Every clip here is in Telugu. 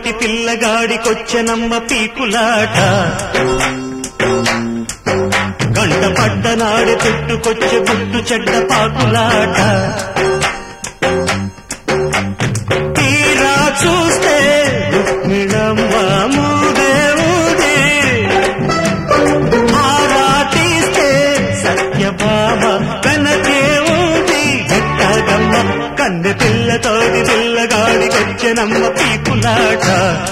తోటి పిల్లగాడికొచ్చెనమ్మ పీకులాట గంట పడ్డనాడి పుట్టుకొచ్చే పుట్టు చెడ్డ పాకులాట తీరా చూస్తే రుక్మిణమ్మ మూదే ఊదే ఆరా తీస్తే సత్యభామ కనకే ఊది జట్టగమ్మ కన్నె పిల్లతోటి పిల్లగాడికొచ్చెనమ్మ పీకులాట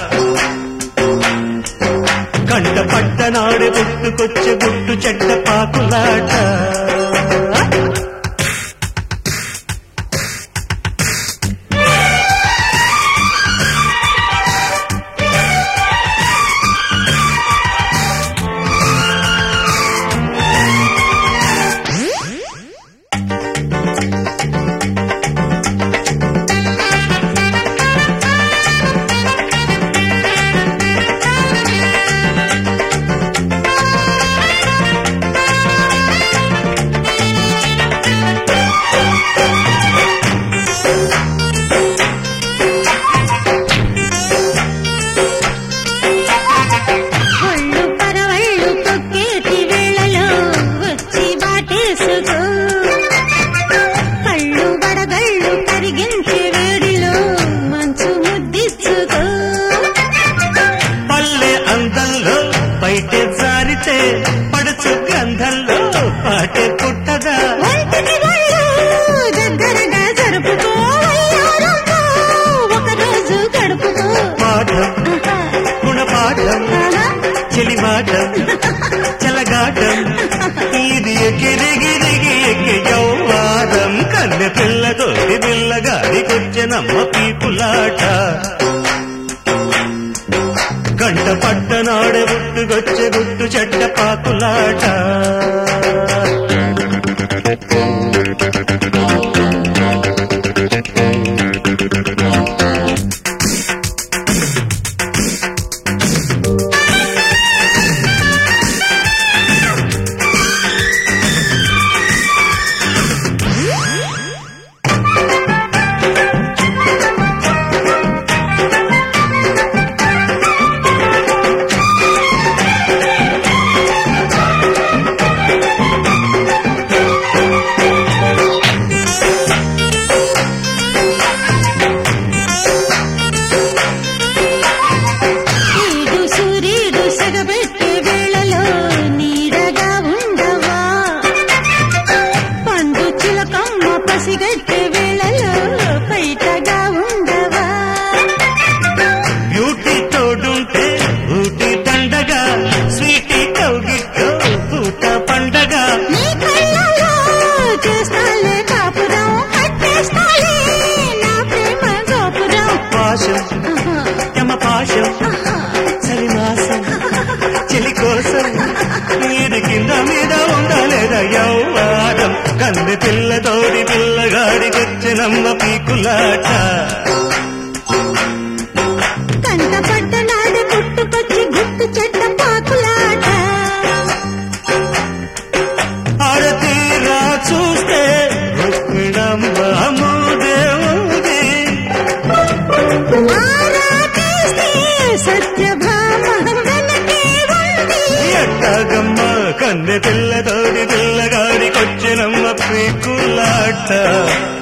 కంట పడ్డనాడు పుట్టుకొచ్చే గుట్టు చెడ్డ పాకులాట ఒళ్ళు పరవళ్ళు తొక్కేటి వేళలో వచ్చి బాటేసుకో కళ్ళు వడగళ్ళు కరిగించే వేడిలో మంచు ముద్దిచ్చుకో పల్లె అందంలో బయటే జారితే పడుచు గంధంలో పాటే పుట్టదా ఒంటికి ఒళ్ళు దగ్గరగా జరుపుకో వయ్యారంతో ఒక రోజు గడుపుకో పాఠం ఆహా, గుణపాఠం ఆహా. చెలిమాటం చెలగాటం ఇది ఎగిరిగిరిగి ఎక్కి యౌవారం కన్నె పిల్లతోటి పిల్లగాడికొచ్చెనమ్మ పీపులాట గంట పట్టనాడే గుట్టుకొచ్చే గుట్టు చెడ్డ పాకులాట ఈడు సూర్యుడు సగబెట్టే వేళలో నీడగా ఉండవా పండు చిలకమ్మ పసిగట్టే వేళలో బయటగా ఉండవా బ్యూటీ తోడుంటే ఊటి దండగా స్వీటీ కౌగిట్లో పూట పండగ నీ కళ్ళలో చేస్తాలే కాపురం కట్టేస్తాలే నా ప్రేమ గోపురం పాశం ఆహా, యమ పాశం ఆహా. చలిమాసం చెలి కోసం నీది కింద మీద ఉండలేదా యౌవారం కన్నె పిల్లతోడి పిల్లగాడికొచ్చినమ్మ పీకులాట కంట పడ్డ నాడు పుట్టుకొచ్చి గుట్టు చెడ్డ పాకులాట ఆడతీరా చూస్తే రుక్మిణమ్మ మూదేవుది ఆరా తీస్తే సత్యభామ వెనకే ఉంది ఎట్టగమ్మ కన్నె పిల్లతోడి పిల్లగాడికొచ్చినమ్మ పీకులాట